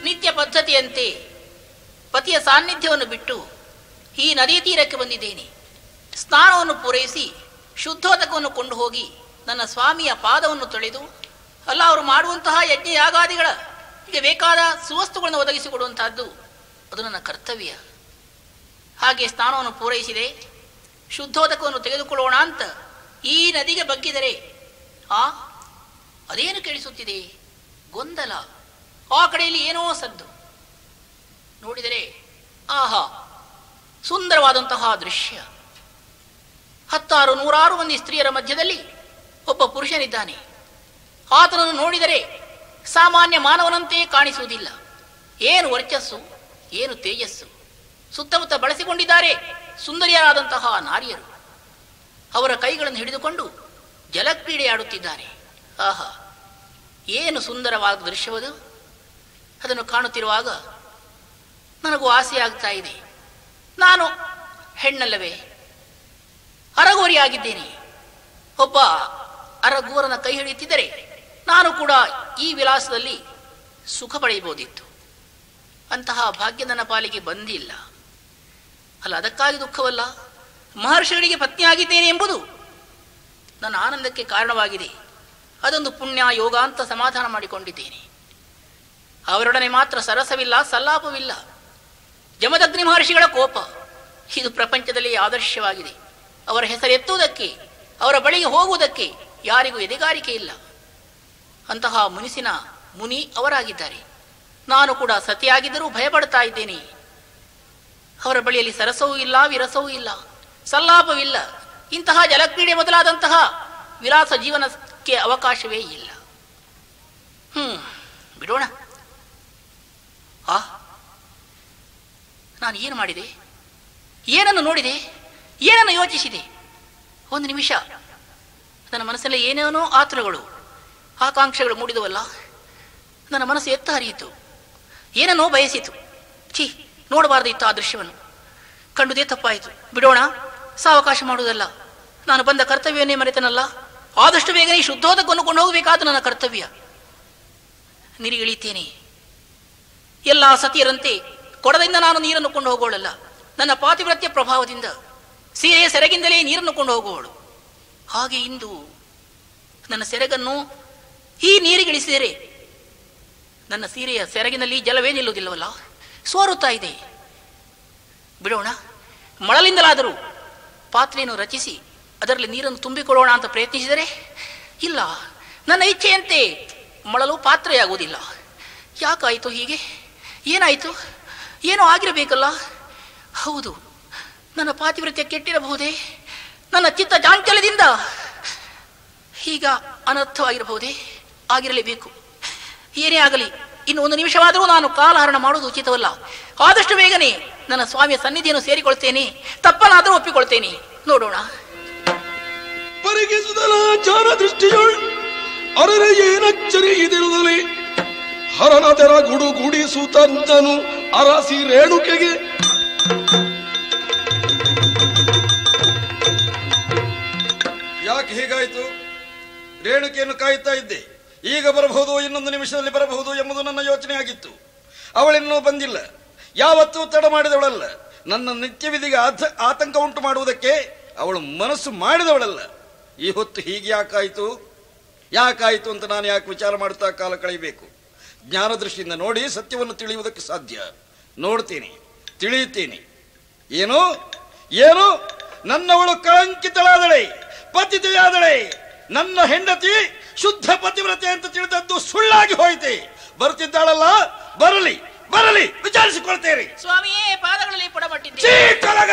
ನಿತ್ಯ ಪದ್ಧತಿಯಂತೆ ಪತಿಯ ಸಾನ್ನಿಧ್ಯವನ್ನು ಬಿಟ್ಟು ಈ ನದಿ ತೀರಕ್ಕೆ ಬಂದಿದ್ದೇನೆ ಸ್ನಾನವನ್ನು ಪೂರೈಸಿ ಶುದ್ಧೋದಕವನ್ನು ಕೊಂಡು ಹೋಗಿ ನನ್ನ ಸ್ವಾಮಿಯ ಪಾದವನ್ನು ತೊಳೆದು ಅಲ್ಲ ಅವರು ಮಾಡುವಂತಹ ಯಜ್ಞ ಯಾಗಾದಿಗಳ ಹೀಗೆ ಬೇಕಾದ ಸುವಸ್ತುಗಳನ್ನು ಒದಗಿಸಿಕೊಡುವಂತಹದ್ದು ಅದು ನನ್ನ ಕರ್ತವ್ಯ ಹಾಗೆ ಸ್ನಾನವನ್ನು ಪೂರೈಸಿದೆ ಶುದ್ಧೋದಕವನ್ನು ತೆಗೆದುಕೊಳ್ಳೋಣ ಅಂತ ಈ ನದಿಗೆ ಬಗ್ಗಿದರೆ ಆ ಅದೇನು ಕೇಳಿಸುತ್ತಿದೆ ಗೊಂದಲ ಆ ಕಡೆಯಲ್ಲಿ ಏನೋ ಸದ್ದು ನೋಡಿದರೆ ಆಹಾ ಸುಂದರವಾದಂತಹ ದೃಶ್ಯ ಹತ್ತಾರು ನೂರಾರು ಮಂದಿ ಸ್ತ್ರೀಯರ ಮಧ್ಯದಲ್ಲಿ ಒಬ್ಬ ಪುರುಷನಿದ್ದಾನೆ ಆತನನ್ನು ನೋಡಿದರೆ ಸಾಮಾನ್ಯ ಮಾನವನಂತೆ ಕಾಣಿಸುವುದಿಲ್ಲ ಏನು ವರ್ಚಸ್ಸು ಏನು ತೇಜಸ್ಸು ಸುತ್ತಮುತ್ತ ಬಳಸಿಕೊಂಡಿದ್ದಾರೆ ಸುಂದರಿಯರಾದಂತಹ ನಾರಿಯರು ಅವರ ಕೈಗಳನ್ನು ಹಿಡಿದುಕೊಂಡು ಜಲಕ್ರೀಡೆ ಆಡುತ್ತಿದ್ದಾರೆ ಆಹಾ ಏನು ಸುಂದರವಾದ ದೃಶ್ಯವದು ಅದನ್ನು ಕಾಣುತ್ತಿರುವಾಗ ನನಗೂ ಆಸೆ ಆಗ್ತಾ ಇದೆ ನಾನು ಹೆಣ್ಣಲ್ಲವೇ ಅರಗೋರಿಯಾಗಿದ್ದೇನೆ ಒಬ್ಬ ಅರಗೂರನ ಕೈ ಹಿಡಿಯುತ್ತಿದ್ದರೆ ನಾನು ಕೂಡ ಈ ವಿಲಾಸದಲ್ಲಿ ಸುಖ ಪಡೆಯಬಹುದಿತ್ತು ಅಂತಹ ಭಾಗ್ಯ ನನ್ನ ಪಾಲಿಗೆ ಬಂದಿಲ್ಲ ಅಲ್ಲ ಅದಕ್ಕಾಗಿ ದುಃಖವಲ್ಲ ಮಹರ್ಷಿಗಳಿಗೆ ಪತ್ನಿಯಾಗಿದ್ದೇನೆ ಎಂಬುದು ನನ್ನ ಆನಂದಕ್ಕೆ ಕಾರಣವಾಗಿದೆ ಅದೊಂದು ಪುಣ್ಯ ಯೋಗ ಅಂತ ಸಮಾಧಾನ ಮಾಡಿಕೊಂಡಿದ್ದೇನೆ ಅವರೊಡನೆ ಮಾತ್ರ ಸರಸವಿಲ್ಲ ಸಲ್ಲಾಪವಿಲ್ಲ ಜಮದಗ್ನಿ ಮಹರ್ಷಿಗಳ ಕೋಪ ಇದು ಪ್ರಪಂಚದಲ್ಲಿ ಆದರ್ಶವಾಗಿದೆ ಅವರ ಹೆಸರೆತ್ತುವುದಕ್ಕೆ ಅವರ ಬಳಿಗೆ ಹೋಗುವುದಕ್ಕೆ ಯಾರಿಗೂ ಎದೆಗಾರಿಕೆ ಇಲ್ಲ ಅಂತಹ ಮುನಿಸಿನ ಮುನಿ ಅವರಾಗಿದ್ದಾರೆ ನಾನು ಕೂಡ ಸತಿಯಾಗಿದ್ದರೂ ಭಯಪಡ್ತಾ ಇದ್ದೇನೆ ಅವರ ಬಳಿಯಲ್ಲಿ ಸರಸವೂ ಇಲ್ಲ ವಿರಸವೂ ಇಲ್ಲ ಸಲ್ಲಾಪವಿಲ್ಲ ಇಂತಹ ಜಲಕ್ರೀಡೆ ಮೊದಲಾದಂತಹ ವಿಲಾಸ ಜೀವನಕ್ಕೆ ಅವಕಾಶವೇ ಇಲ್ಲ ಹ್ಮ್ ಬಿಡೋಣ ಆ ನಾನು ಏನು ಮಾಡಿದೆ ಏನನ್ನು ನೋಡಿದೆ ಏನನ್ನು ಯೋಚಿಸಿದೆ ಒಂದು ನಿಮಿಷ ನನ್ನ ಮನಸ್ಸಲ್ಲಿ ಏನೇನೋ ಆತುರಗಳು ಆಕಾಂಕ್ಷೆಗಳು ಮೂಡಿದವಲ್ಲ ನನ್ನ ಮನಸ್ಸು ಎತ್ತ ಹರಿಯಿತು ಏನನ್ನೋ ಬಯಸಿತು ಛೀ ನೋಡಬಾರ್ದಿತ್ತು ಆ ದೃಶ್ಯವನ್ನು ಕಂಡುದೇ ತಪ್ಪಾಯಿತು ಬಿಡೋಣ ಸಾವಕಾಶ ಮಾಡುವುದಲ್ಲ ನಾನು ಬಂದ ಕರ್ತವ್ಯವನ್ನೇ ಮರೆತನಲ್ಲ ಆದಷ್ಟು ಬೇಗನೆ ಈ ಶುದ್ಧೋದಕವನ್ನು ಕೊಂಡು ಹೋಗಬೇಕಾದ ನನ್ನ ಕರ್ತವ್ಯ ನಿರಿಗಿಳಿತೇನೆ ಎಲ್ಲ ಸತಿಯರಂತೆ ಕೊಡದಿಂದ ನಾನು ನೀರನ್ನು ಕೊಂಡು ಹೋಗೋಳಲ್ಲ ನನ್ನ ಪಾತಿವ್ರತ್ಯ ಪ್ರಭಾವದಿಂದ ಸೀರೆಯ ಸೆರಗಿಂದಲೇ ನೀರನ್ನು ಕೊಂಡು ಹೋಗುವವಳು ಹಾಗೆ ಇಂದು ನನ್ನ ಸೆರಗನ್ನು ಈ ನೀರಿಗಿಳಿಸಿದರೆ ನನ್ನ ಸೀರೆಯ ಸೆರಗಿನಲ್ಲಿ ಜಲವೇ ನಿಲ್ಲುವುದಿಲ್ಲವಲ್ಲ ಸೋರುತ್ತಾ ಇದೆ ಬಿಡೋಣ ಮಳಲಿಂದಲಾದರೂ ಪಾತ್ರೆಯನ್ನು ರಚಿಸಿ ಅದರಲ್ಲಿ ನೀರನ್ನು ತುಂಬಿಕೊಳ್ಳೋಣ ಅಂತ ಪ್ರಯತ್ನಿಸಿದರೆ ಇಲ್ಲ ನನ್ನ ಇಚ್ಛೆಯಂತೆ ಮಳಲು ಪಾತ್ರೆಯಾಗುವುದಿಲ್ಲ ಯಾಕಾಯಿತು ಹೀಗೆ ಏನಾಯಿತು ಏನೋ ಆಗಿರಬೇಕಲ್ಲ ಹೌದು ನನ್ನ ಪಾತಿವ್ರತ್ಯ ಕೆಟ್ಟಿರಬಹುದೇ ನನ್ನ ಚಿತ್ತ ಚಾಂಚಲ್ಯದಿಂದ ಈಗ ಅನರ್ಥವಾಗಿರಬಹುದೇ ಆಗಿರಲೇಬೇಕು ಏನೇ ಆಗಲಿ ಇನ್ನು ಒಂದು ನಿಮಿಷವಾದರೂ ನಾನು ಕಾಲಹರಣ ಮಾಡುವುದು ಉಚಿತವಲ್ಲ ಆದಷ್ಟು ಬೇಗನೆ ನನ್ನ ಸ್ವಾಮಿಯ ಸನ್ನಿಧಿಯನ್ನು ಸೇರಿಕೊಳ್ತೇನೆ ತಪ್ಪನಾದರೂ ಒಪ್ಪಿಕೊಳ್ತೇನೆ ನೋಡೋಣ ಪರಿಗಿಸುದಲ ಜಾನ ದೃಷ್ಟಿಯೊಳ್ ಅರರೆ ಏನಚ್ಚರಿ ಇದಿರುದಲೆ ಹರನ ತೆರ ಗುಡು ಗುಡಿಸುತ್ತಂತನು ಅರಸಿ ರೇಣುಕೆಗೆ ಯಾಕೆ ಹೀಗಾಯಿತು ರೇಣುಕೆಯನ್ನು ಕಾಯುತ್ತಾ ಇದ್ದೆ ಈಗ ಬರಬಹುದು ಇನ್ನೊಂದು ನಿಮಿಷದಲ್ಲಿ ಬರಬಹುದು ಎಂಬುದು ನನ್ನ ಯೋಚನೆ ಆಗಿತ್ತು ಅವಳಿನ್ನೂ ಬಂದಿಲ್ಲ ಯಾವತ್ತೂ ತಡ ಮಾಡಿದವಳಲ್ಲ ನನ್ನ ನಿತ್ಯ ವಿಧಿಗೆ ಆತ- ಆತಂಕ ಉಂಟು ಮಾಡುವುದಕ್ಕೆ ಅವಳು ಮನಸ್ಸು ಮಾಡಿದವಳಲ್ಲ ಈ ಹೊತ್ತು ಹೀಗೆ ಯಾಕಾಯಿತು ಯಾಕಾಯಿತು ಅಂತ ನಾನು ಯಾಕೆ ವಿಚಾರ ಮಾಡುತ್ತಾ ಕಾಲ ಕಳೆಯಬೇಕು ಜ್ಞಾನ ದೃಷ್ಟಿಯಿಂದ ನೋಡಿ ಸತ್ಯವನ್ನು ತಿಳಿಯುವುದಕ್ಕೆ ಸಾಧ್ಯ ನೋಡ್ತೀನಿ ತಿಳಿಯುತ್ತೇನೆ ಏನು ಏನು ನನ್ನವಳು ಕಳಂಕಿತಳಾದಳೆ ಪತಿತೆಯಾದಳೆ ನನ್ನ ಹೆಂಡತಿ ಶುದ್ಧ ಪತಿವ್ರತೆ ಅಂತ ತಿಳಿದದ್ದು ಸುಳ್ಳಾಗಿ ಹೋಯಿತೆ ಬರ್ತಿದ್ದಾಳಲ್ಲ ಬರಲಿ ಬರಲಿ ವಿಚಾರಿಸಿಕೊಳ್ತೇನೆ ಸ್ವಾಮಿಯೇ ಪಾದಗಳಲ್ಲಿ ಪುಡಮಟ್ಟಿದ್ದೆ ಛೀ, ಕಲಗ!